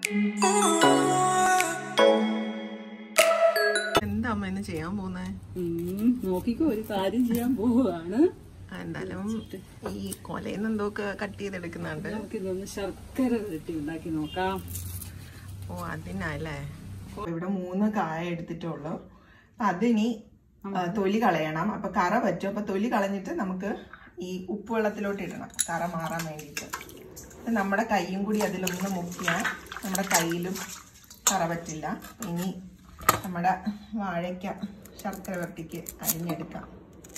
എന്താ അമ്മ ഇന്ന് ചെയ്യാൻ പോകുന്നത് ഉം, നോക്കിക്കോ ഒരു കാര്യം ചെയ്യാൻ പോവുകയാണ് എന്തായാലും ഈ കൊലയിൽ എന്തൊക്കെ കട്ട് ചെയ്തെടുക്കുന്നുണ്ട് നമുക്ക് ഇതൊന്ന് ശർക്കര വരട്ടി ഉണ്ടാക്കി നോക്കാം ഓ അതിനല്ലേ ഇവിടെ മൂന്ന് കായ എടുത്തിട്ടുള്ളൂ അപ്പൊ അതിനി ആ, തൊലി കളയണം അപ്പൊ കറ പറ്റും അപ്പൊ തൊലി കളഞ്ഞിട്ട് നമുക്ക് ഈ ഉപ്പ് വെള്ളത്തിലോട്ട് ഇടണം കറ മാറാൻ വേണ്ടിയിട്ട് ഇത് നമ്മുടെ കൈയും കൂടി അതിലൊന്ന് മുക്കിയാൽ നമ്മുടെ കയ്യിലും കറ പറ്റില്ല ഇനി നമ്മുടെ വാഴയ്ക്ക ശർക്കര വരട്ടിക്ക് അരിഞ്ഞെടുക്കാം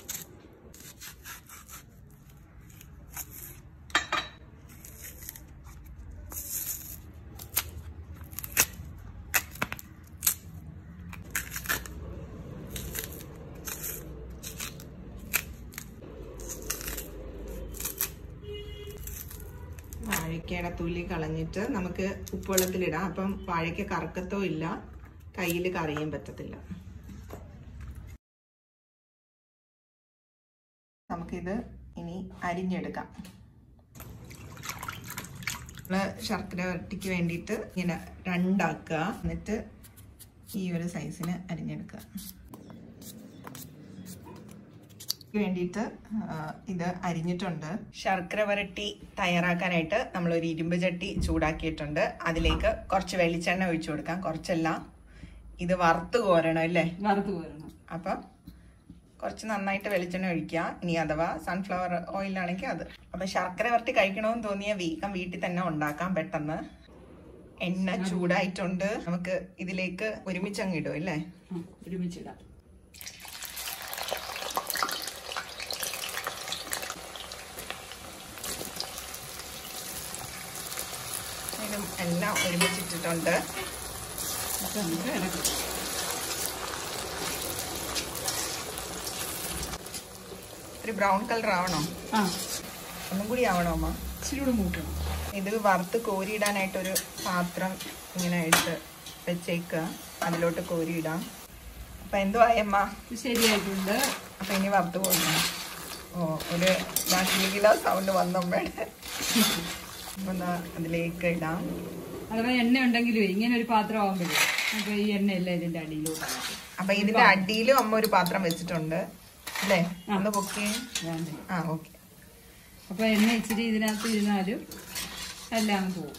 വാഴയ്ക്കയുടെ തൊലി കളഞ്ഞിട്ട് നമുക്ക് ഉപ്പുവെള്ളത്തിലിടാം അപ്പം വാഴയ്ക്ക കറക്കത്തോ ഇല്ല കയ്യിൽ കറിയും പറ്റത്തില്ല നമുക്കിത് ഇനി അരിഞ്ഞെടുക്കാം നമ്മള് ശർക്കര വരട്ടിക്ക് വേണ്ടിയിട്ട് ഇങ്ങനെ രണ്ടാക്കുക എന്നിട്ട് ഈ ഒരു സൈസിന് അരിഞ്ഞെടുക്കുക ഇതിന് വേണ്ടിയിട്ട് ആ, ഇത് അരിഞ്ഞിട്ടുണ്ട് ശർക്കര വരട്ടി തയ്യാറാക്കാനായിട്ട് നമ്മൾ ഒരു ഇരുമ്പ് ചട്ടി ചൂടാക്കിയിട്ടുണ്ട് അതിലേക്ക് കുറച്ച് വെളിച്ചെണ്ണ ഒഴിച്ചു കൊടുക്കാം കുറച്ചല്ല ഇത് വറുത്ത് കോരണം അല്ലേ വറുത്ത് പോരണം അപ്പം കുറച്ച് നന്നായിട്ട് വെളിച്ചെണ്ണ ഒഴിക്കുക ഇനി അഥവാ സൺഫ്ലവർ ഓയിലാണെങ്കിൽ അത് അപ്പൊ ശർക്കര വരട്ടി കഴിക്കണമെന്ന് തോന്നിയ വീക്കം വീട്ടിൽ തന്നെ ഉണ്ടാക്കാം പെട്ടെന്ന് എണ്ണ ചൂടായിട്ടുണ്ട് നമുക്ക് ഇതിലേക്ക് ഒരുമിച്ചങ്ങ് ഇടും അല്ലേ ഉം, ഒരുമിച്ചിടാം ഇതിനും എല്ലാം ഒരുമിച്ചിട്ടിട്ടുണ്ട് അപ്പൊ നമുക്ക് ഇളക്കാം ഒരു ബ്രൗൺ കളർ ആവണോ ആ ഒന്നും കൂടി ആവണോ അമ്മ ഇച്ചിരി കൂടെ മൂക്കണം ഇത് വറുത്ത് കോരിയിടാനായിട്ടൊരു പാത്രം ഇങ്ങനെ എടുത്ത് വെച്ചേക്കുക അതിലോട്ട് കോരിയിടാം അപ്പൊ എന്തുവായമ്മ ഇത് ശരിയായിട്ടുണ്ട് അപ്പൊ ഇനി വറുത്ത് കോരിക്കണം ഓ ഒരു കിലോ സൗണ്ട് വന്നമ്മയുടെ അപ്പൊ എന്നാ അതിലേക്ക് ഇടാം അഥവാ എണ്ണ ഉണ്ടെങ്കിലും ഇങ്ങനെ ഒരു പാത്രം ആവുമ്പോഴേ അപ്പൊ ഈ എണ്ണയല്ല ഇതിന്റെ അടിയിലോട്ട് അപ്പൊ ഇതിന്റെ അടിയിലും അമ്മ ഒരു പാത്രം വെച്ചിട്ടുണ്ട് അല്ലേ ഒന്ന് പൊക്കി വേണ്ടേ ആ ഓക്കെ അപ്പൊ എണ്ണ ഇച്ചിരി ഇതിനകത്ത് ഇരുന്നാലും എല്ലാം പോകും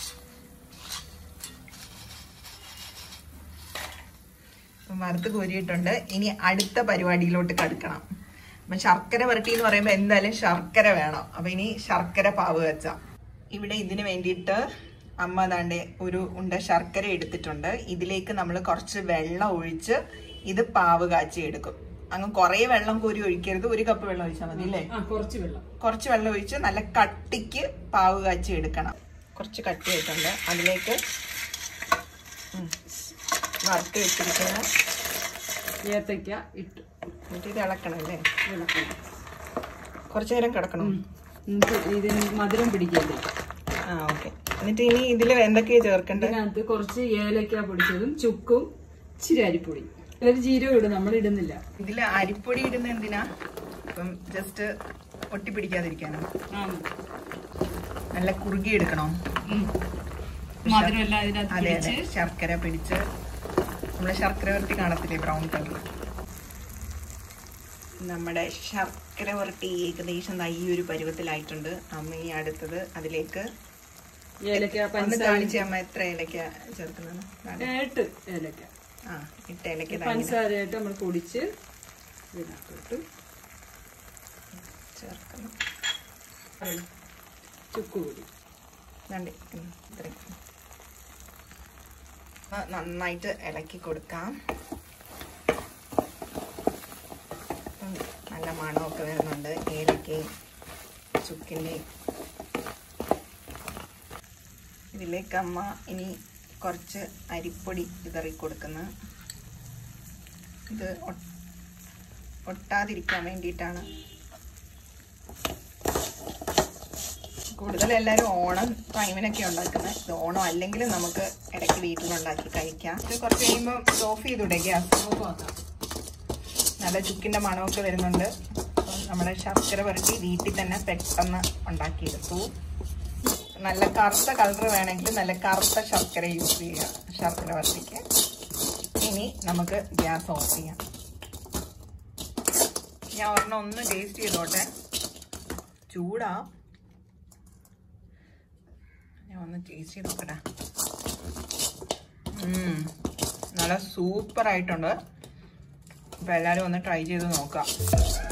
വറുത്ത് കോരിയിട്ടുണ്ട് ഇനി അടുത്ത പരിപാടിയിലോട്ട് കടക്കണം അപ്പൊ ശർക്കര വരട്ടി എന്ന് പറയുമ്പോൾ എന്തായാലും ശർക്കര വേണം അപ്പൊ ഇനി ശർക്കര പാവ് വെച്ച ഇവിടെ ഇതിന് വേണ്ടിയിട്ട് അമ്മ താണ്ടെ ഒരു ഉണ്ട ശർക്കര എടുത്തിട്ടുണ്ട് ഇതിലേക്ക് നമ്മൾ കുറച്ച് വെള്ളം ഒഴിച്ച് ഇത് പാവ് കാച്ചി എടുക്കും അങ്ങ് കുറേ വെള്ളം കോരി ഒഴിക്കരുത് ഒരു കപ്പ് വെള്ളം ഒഴിച്ചാൽ മതി അല്ലേ ആ കുറച്ച് വെള്ളം കുറച്ച് വെള്ളം ഒഴിച്ച് നല്ല കട്ടിക്ക് പാവ് കാച്ചി എടുക്കണം കുറച്ച് കട്ടി ആയിട്ടുണ്ട് അതിലേക്ക് ഉം, വറുത്ത് വെച്ചിരിക്കുന്ന ഏത്തയ്ക്ക ഇട്ടു എന്നിട്ട് ഇത് ഇളക്കണം അല്ലേ ഇളക്കണം കുറച്ചു നേരം കിടക്കണം എന്നിട്ട് ഇതിന് മധുരം പിടിക്കല്ലേ ആ ഓക്കെ എന്നിട്ട് ഇനി ഇതിൽ എന്തൊക്കെയാ ചേർക്കേണ്ടത് ഇതിനകത്ത് കുറച്ച് ഏലക്ക പൊടിച്ചതും ചുക്കും ഇച്ചിരി അരിപ്പൊടി ഒരു ജീരകം ഇടും നമ്മൾ ഇടുന്നില്ല ഇതിൽ അരിപ്പൊടി ഇടുന്ന എന്തിനാ ഇപ്പം ജസ്റ്റ് ഒട്ടിപ്പിടിക്കാതിരിക്കാനോ ആ നല്ല കുറുകി എടുക്കണോ മധുരം എല്ലാം ഇതിനകത്ത് അതെ അതെ പിടിച്ച് ശർക്കര പിടിച്ച് നമ്മളെ ശർക്കര വരട്ടി കാണത്തില്ലേ ബ്രൗൺ കളർ നമ്മുടെ ശർക്കര വരട്ടി ഏകദേശം ദാ ഈ ഒരു പരുവത്തിലായിട്ടുണ്ട് അമ്മ ഈ അടുത്തത് അതിലേക്ക് ഏലക്ക ഒന്ന് പഞ്ചസാര കാണിച്ച അമ്മ എത്ര ഏലക്ക ചേർക്കുന്നത് കാണി. ഏട്ട് ഏലക്ക ആ ഇട്ട ഏലക്ക ദാ ഇങ്ങനെ പഞ്ചസാരയായിട്ട് നമ്മൾ പൊടിച്ച് ഇതിനകത്തോട്ട് ചേർക്കണം ചുക്ക് പൊടി ദാണ്ടെ, ഉം, ഇത്രയും. ആ, നന്നായിട്ട് ഇളക്കി കൊടുക്കാം ഉം, നല്ല മണമൊക്കെ വരുന്നുണ്ട് ഏലക്കയും ചുക്കിൻ്റെയും ഇതിലേക്ക് അമ്മ ഇനി കുറച്ച് അരിപ്പൊടി വിതറി കൊടുക്കുന്ന ഇത് ഒ- ഒട്ടാതിരിക്കാൻ വേണ്ടിയിട്ടാണ് കൂടുതൽ എല്ലാവരും ഓണം ടൈമിനൊക്കെ ഉണ്ടാക്കുന്നത് ഇത് ഓണം അല്ലെങ്കിലും നമുക്ക് ഇടയ്ക്ക് വീട്ടിലുണ്ടാക്കി കഴിക്കാം ഇത് കുറച്ച് കഴിയുമ്പോൾ ഓഫ് ചെയ്തൂടെ ഗ്യാസ് ഉപ്പാക്കാം. നല്ല ചുക്കിൻ്റെ മണമൊക്കെ വരുന്നുണ്ട് അപ്പം നമ്മുടെ ശർക്കര പുരട്ടി വീട്ടിൽ തന്നെ പെട്ടെന്ന് ഉണ്ടാക്കിയെടുത്തു നല്ല കറുത്ത കളർ വേണമെങ്കിൽ നല്ല കറുത്ത ശർക്കര യൂസ് ചെയ്യാം ശർക്കര വറുത്തിക്ക് ഇനി നമുക്ക് ഗ്യാസ് ഓഫ് ചെയ്യാം ഞാൻ ഒരെണ്ണം ഒന്ന് ടേസ്റ്റ് ചെയ്തോട്ടെ ചൂടാ ഞാൻ ഒന്ന് ടേസ്റ്റ് ചെയ്ത് നോക്കട്ടെ ഉം, നല്ല സൂപ്പർ ആയിട്ടുണ്ട് അപ്പൊ എല്ലാരും ഒന്ന് ട്രൈ ചെയ്ത് നോക്കാം